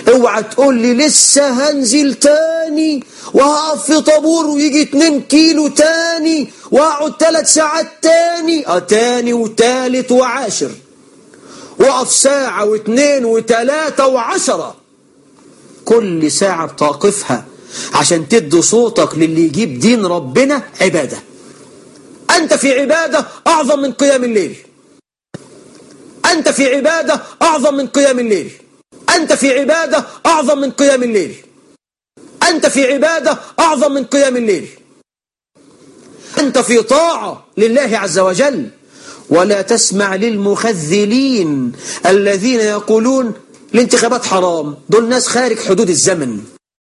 اوعى تقول لي لسه هنزل تاني وهقف في طابور ويجي 2 كيلو تاني واقعد 3 ساعات تاني اه تاني وتالت وعاشر واقف ساعة واثنين وثلاثة وعشرة كل ساعة بتقفها عشان تدي صوتك للي يجيب دين ربنا عبادة أنت في عبادة أعظم من قيام الليل أنت في عبادة أعظم من قيام الليل أنت في عبادة أعظم من قيام الليل أنت في عبادة أعظم من قيام الليل أنت في طاعة لله عز وجل ولا تسمع للمخذلين الذين يقولون الانتخابات حرام دول ناس خارج حدود الزمن